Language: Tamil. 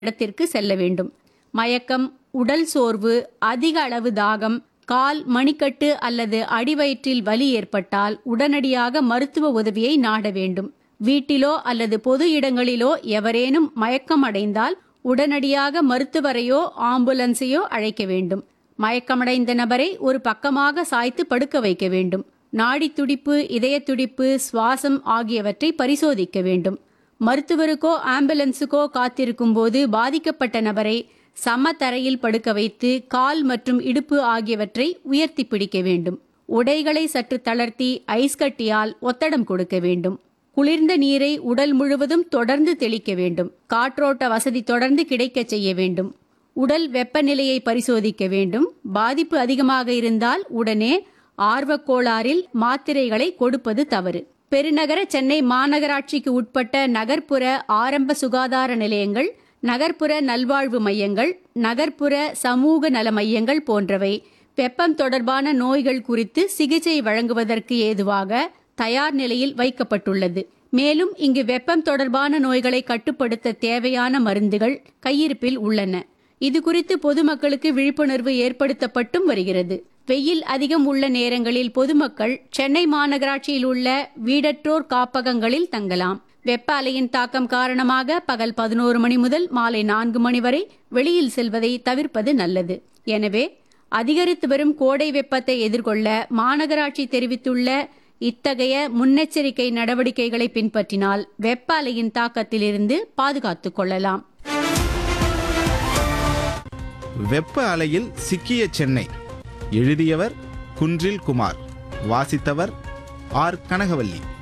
இடத்திற்கு செல்ல வேண்டும் மயக்கம் உடல் சோர்வு அதிக அளவு தாகம் கால் மணிக்கட்டு அல்லது அடிவயிற்றில் வலி ஏற்பட்டால் உடனடியாக மருத்துவ உதவியை நாட வேண்டும் வீட்டிலோ அல்லது பொது இடங்களிலோ எவரேனும் மயக்கம் அடைந்தால் உடனடியாக மருத்துவரையோ ஆம்புலன்ஸையோ அழைக்க வேண்டும் மயக்கமடைந்த நபரை ஒரு பக்கமாக சாய்த்து படுக்க வைக்க வேண்டும் நாடி துடிப்பு இதய துடிப்பு சுவாசம் ஆகியவற்றை பரிசோதிக்க வேண்டும் மருத்துவருக்கோ ஆம்புலன்ஸுக்கோ காத்திருக்கும் போது பாதிக்கப்பட்ட நபரை சமதரையில் படுக்க வைத்து கால் மற்றும் இடுப்பு ஆகியவற்றை உயர்த்தி பிடிக்க வேண்டும் உடைகளை சற்று தளர்த்தி ஐஸ் கட்டியால் ஒத்தடம் கொடுக்க வேண்டும் குளிர்ந்த நீரை உடல் முழுவதும் தொடர்ந்து தெளிக்க வேண்டும் காற்றோட்ட வசதி தொடர்ந்து கிடைக்கச் செய்ய வேண்டும் உடல் வெப்பநிலையை பரிசோதிக்க வேண்டும் பாதிப்பு அதிகமாக இருந்தால் உடனே ஆர்வக் கோளாறில் மாத்திரைகளை கொடுப்பது தவறு பெருநகர சென்னை மாநகராட்சிக்கு உட்பட்ட நகர்ப்புற ஆரம்ப சுகாதார நிலையங்கள் நகர்ப்புற நல்வாழ்வு மையங்கள் நகர்ப்புற சமூக நல மையங்கள் போன்றவை வெப்பம் தொடர்பான நோய்கள் குறித்து சிகிச்சை வழங்குவதற்கு ஏதுவாக தயார் நிலையில் வைக்கப்பட்டுள்ளது மேலும் இங்கு வெப்பம் தொடர்பான நோய்களை கட்டுப்படுத்த தேவையான மருந்துகள் கையிருப்பில் உள்ளன இது குறித்து பொதுமக்களுக்கு விழிப்புணர்வு ஏற்படுத்தப்பட்டும் வருகிறது வெயில் அதிகம் உள்ள நேரங்களில் பொதுமக்கள் சென்னை மாநகராட்சியில் உள்ள வீடற்றோர் காப்பகங்களில் தங்கலாம் வெப்ப அலையின் தாக்கம் காரணமாக பகல் பதினோரு மணி முதல் மாலை நான்கு மணி வரை வெளியில் செல்வதை தவிர்ப்பது நல்லது எனவே அதிகரித்து வரும் கோடை வெப்பத்தை எதிர்கொள்ள மாநகராட்சி தெரிவித்துள்ள இத்தகைய முன்னெச்சரிக்கை நடவடிக்கைகளை பின்பற்றினால் வெப்ப அலையின் தாக்கத்திலிருந்து பாதுகாத்துக் கொள்ளலாம் வெப்ப அலையில் சிக்கிய சென்னை எழுதியவர் குன்றில் குமார் வாசித்தவர் ஆர் கனகவல்லி